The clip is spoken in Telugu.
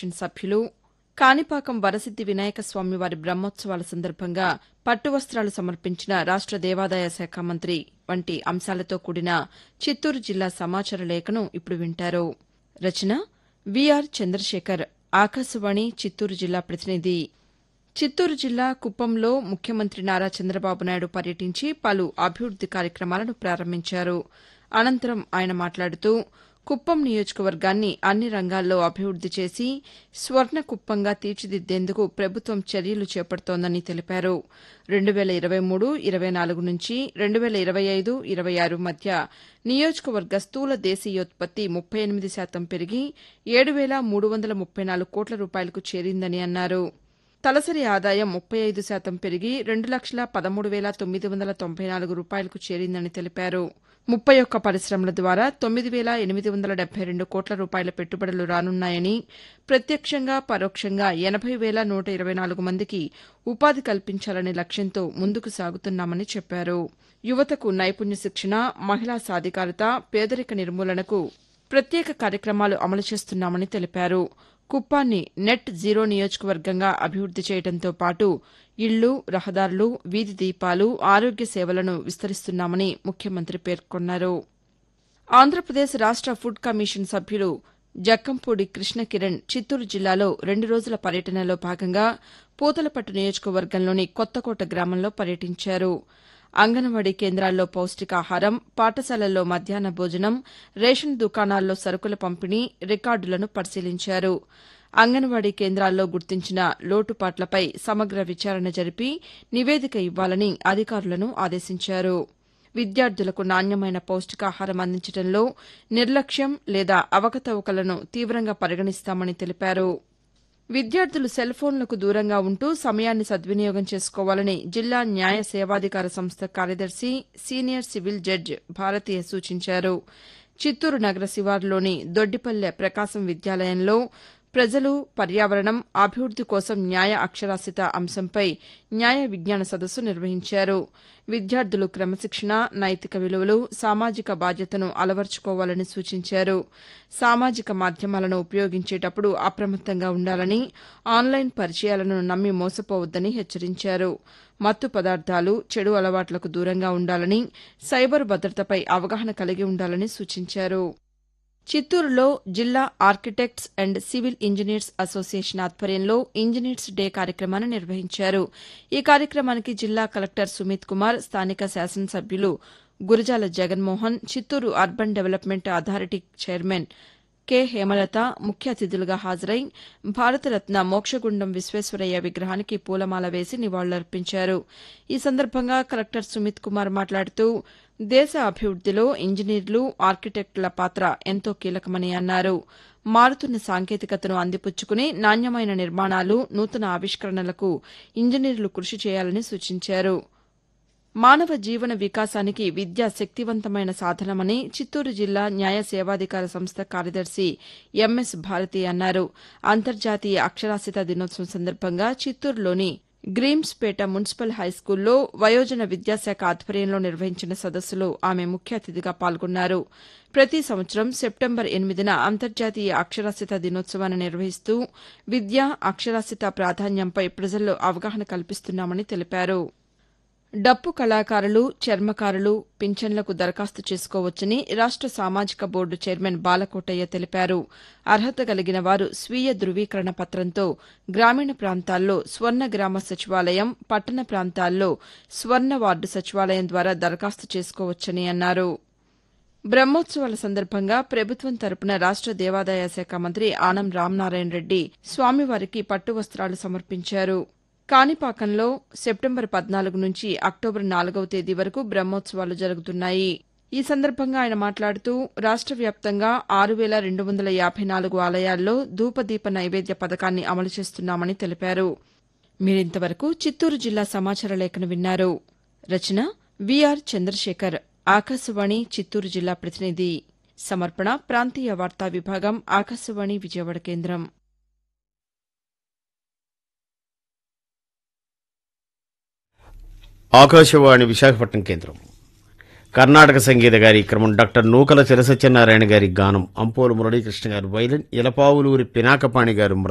కమిషన్ సభ్యులు కాణిపాకం వరసిద్ది వినాయక స్వామి వారి బ్రహ్మోత్సవాల సందర్భంగా పట్టు వస్తాలు సమర్పించిన రాష్ట దేవాదాయ శాఖ మంత్రి వంటి అంశాలతో కూడిన చిత్తూరు జిల్లా సమాచార లేఖను ఇప్పుడు వింటారు రచన విఆర్ చంద్రశేఖర్ ఆకాశవాణి చిత్తూరు జిల్లా ప్రతినిధి చిత్తూరు జిల్లా కుప్పంలో ముఖ్యమంత్రి నారా చంద్రబాబు నాయుడు పర్యటించి పలు అభివృద్ది కార్యక్రమాలను ప్రారంభించారు అనంతరం ఆయన మాట్లాడుతూ కుప్పం నియోజకవర్గాన్ని అన్ని రంగాల్లో అభివృద్ది చేసి స్వర్ణ కుప్పంగా తీర్చిదిద్దేందుకు ప్రభుత్వం చర్యలు చేపడుతోందని తెలిపారు రెండు వేల ఇరవై మూడు ఇరవై నాలుగు నుంచి రెండు వేల ఇరవై ఐదు ఇరవై ఆరు మధ్య నియోజకవర్గ స్థూల దేశీయోత్పత్తి ముప్పై ఎనిమిది శాతం పెరిగి ఏడు వేల మూడు వందల ముప్పై నాలుగు కోట్ల రూపాయలకు చేరిందని అన్నారు తలసరి ఆదాయం ముప్పై ఐదు శాతం పెరిగి రెండు లక్షల పదమూడు వేల తొమ్మిది వందల తొంభై నాలుగు రూపాయలకు చేరిందని తెలిపారు ముప్పై ఒక్క పరిశ్రమల ద్వారా తొమ్మిది వేల ఎనిమిది వందల డెబ్బై రెండు కోట్ల రూపాయల పెట్టుబడులు రానున్నాయని ప్రత్యక్షంగా పరోక్షంగా ఎనభై వేల నూట ఇరవై నాలుగు మందికి ఉపాధి కల్పించాలనే లక్ష్యంతో ముందుకు సాగుతున్నామని చెప్పారు యువతకు నైపుణ్య శిక్షణ మహిళా సాధికారత పేదరిక నిర్మూలనకు ప్రత్యేక కార్యక్రమాలు అమలు చేస్తున్నామని తెలిపారు కుప్పాన్ని నెట్ జీరో నియోజకవర్గంగా అభివృద్ది చేయడంతో పాటు ఇళ్లు రహదారులు వీధి దీపాలు ఆరోగ్య సేవలను విస్తరిస్తున్నామని ముఖ్యమంత్రి పేర్కొన్నారు ఆంధ్రప్రదేశ్ రాష్ట ఫుడ్ కమిషన్ సభ్యులు జక్కంపూడి కృష్ణకిరణ్ చిత్తూరు జిల్లాలో రెండు రోజుల పర్యటనలో భాగంగా పూతలపట్టు నియోజకవర్గంలోని కొత్తకోట గ్రామంలో పర్యటించారు అంగన్వాడీ కేంద్రాల్లో పౌష్టికాహారం పాఠశాలల్లో మధ్యాహ్న భోజనం రేషన్ దుకాణాల్లో సరుకుల పంపిణీ రికార్డులను పరిశీలించారు అంగన్వాడీ కేంద్రాల్లో గుర్తించిన లోటుపాట్లపై సమగ్ర విచారణ జరిపి నివేదిక ఇవ్వాలని అధికారులను ఆదేశించారు విద్యార్థులకు నాణ్యమైన పౌష్టికాహారం అందించడంలో నిర్లక్ష్యం లేదా అవకతవకలను తీవ్రంగా పరిగణిస్తామని తెలిపారు విద్యార్థులు సెల్ ఫోన్లకు దూరంగా ఉంటూ సమయాన్ని సద్వినియోగం చేసుకోవాలని జిల్లా న్యాయ సేవాధికార సంస్థ కార్యదర్శి సీనియర్ సివిల్ జడ్జ్ భారతీయ సూచించారు చిత్తూరు నగర శివారులోని దొడ్డిపల్లె ప్రకాశం విద్యాలయంలో ప్రజలు పర్యావరణం అభివృద్ది కోసం న్యాయ అక్షరాస్యత అంశంపై న్యాయ విజ్ఞాన సదస్సు నిర్వహించారు విద్యార్థులు క్రమశిక్షణ నైతిక విలువలు సామాజిక బాధ్యతను అలవర్చుకోవాలని సూచించారు సామాజిక మాధ్యమాలను ఉపయోగించేటప్పుడు అప్రమత్తంగా ఉండాలని ఆన్లైన్ పరిచయాలను నమ్మి మోసపోవద్దని హెచ్చరించారు మత్తు పదార్థాలు చెడు అలవాట్లకు దూరంగా ఉండాలని సైబర్ భద్రతపై అవగాహన కలిగి ఉండాలని సూచించారు చిత్తూరులో జిల్లా architects and civil engineers association ఆధ్వర్యంలో ఇంజనీర్స్ డే కార్యక్రమాన్ని నిర్వహించారు ఈ కార్యక్రమానికి జిల్లా కలెక్టర్ సుమిత్ కుమార్ స్థానిక శాసనసభ్యులు Gurajala Jaganmohan Chittoor urban development authority chairman K Hemalatha ముఖ్య అతిథులుగా హాజరై భారతరత్న మోక్షగుండం విశ్వేశ్వరయ్య విగ్రహానికి పూలమాల వేసి నివాళులర్పించారు ఈ సందర్భంగా కలెక్టర్ సుమిత్ కుమార్ మాట్లాడుతూ దేశ అభివృద్దిలో ఇంజనీర్లు ఆర్కిటెక్టుల పాత్ర ఎంతో కీలకమని అన్నారు మారుతున్న సాంకేతికతను అందిపుచ్చుకుని నాణ్యమైన నిర్మాణాలు నూతన ఆవిష్కరణలకు ఇంజనీర్లు కృషి చేయాలని సూచించారు మానవ జీవన వికాసానికి విద్య శక్తివంతమైన సాధనమని చిత్తూరు జిల్లా న్యాయ సేవాధికార సంస్థ కార్యదర్శి ఎంఎస్ భారతి అన్నారు అంతర్జాతీయ అక్షరాస్యత దినోత్సవం సందర్భంగా చిత్తూరులోని గ్రీమ్స్పేట మున్సిపల్ హైస్కూల్లో వయోజన విద్యాశాఖ ఆధ్వర్యంలో నిర్వహించిన సదస్సులో ఆమె ముఖ్య అతిథిగా పాల్గొన్నారు ప్రతి సంవత్సరం సెప్టెంబర్ ఎనిమిదిన అంతర్జాతీయ అక్షరాస్యత దినోత్సవాన్ని నిర్వహిస్తూ విద్య అక్షరాస్యత ప్రాధాన్యంపై ప్రజల్లో అవగాహన కల్పిస్తున్నామని తెలిపారు డప్పు కళాకారులు చర్మకారులు పింఛన్లకు దరఖాస్తు చేసుకోవచ్చని రాష్ట సామాజిక బోర్డు చైర్మన్ బాలకోటయ్య తెలిపారు అర్హత కలిగిన వారు స్వీయ ధృవీకరణ పత్రంతో గ్రామీణ ప్రాంతాల్లో స్వర్ణ గ్రామ సచివాలయం పట్టణ ప్రాంతాల్లో స్వర్ణ వార్డు సచివాలయం ద్వారా దరఖాస్తు చేసుకోవచ్చని అన్నారు బ్రహ్మోత్సవాల సందర్భంగా ప్రభుత్వం తరపున రాష్ట దేవాదాయ శాఖ మంత్రి ఆనం రామనారాయణ రెడ్డి స్వామివారికి పట్టు వస్త్రాలు సమర్పించారు కాణిపాకంలో సెప్టెంబర్ పద్నాలుగు నుంచి అక్టోబర్ నాలుగవ తేదీ వరకు బ్రహ్మోత్సవాలు జరుగుతున్నాయి ఈ సందర్భంగా ఆయన మాట్లాడుతూ రాష్ట వ్యాప్తంగా ఆరు వేల రెండు వందల యాభై నాలుగు ఆలయాల్లో ధూపదీప నైవేద్య పథకాన్ని అమలు చేస్తున్నామని తెలిపారు మీరింతవరకు చిత్తూరు జిల్లా సమాచార లేఖను విన్నారు రచన విఆర్ చంద్రశేఖర్ ఆకాశవాణి చిత్తూరు జిల్లా ప్రతినిధి సమర్పణ ప్రాంతీయ వార్తా విభాగం ఆకాశవాణి విజయవాడ కేంద్రం ఆకాశవాణి విశాఖపట్నం కేంద్రం కర్ణాటక సంగీత కార్యక్రమం డాక్టర్ నూకల చిరసత్యనారాయణ గారి గానం అంపోలు మురళీకృష్ణ గారు వైలన్ ఇలపావులూరి పినాకపాణి గారు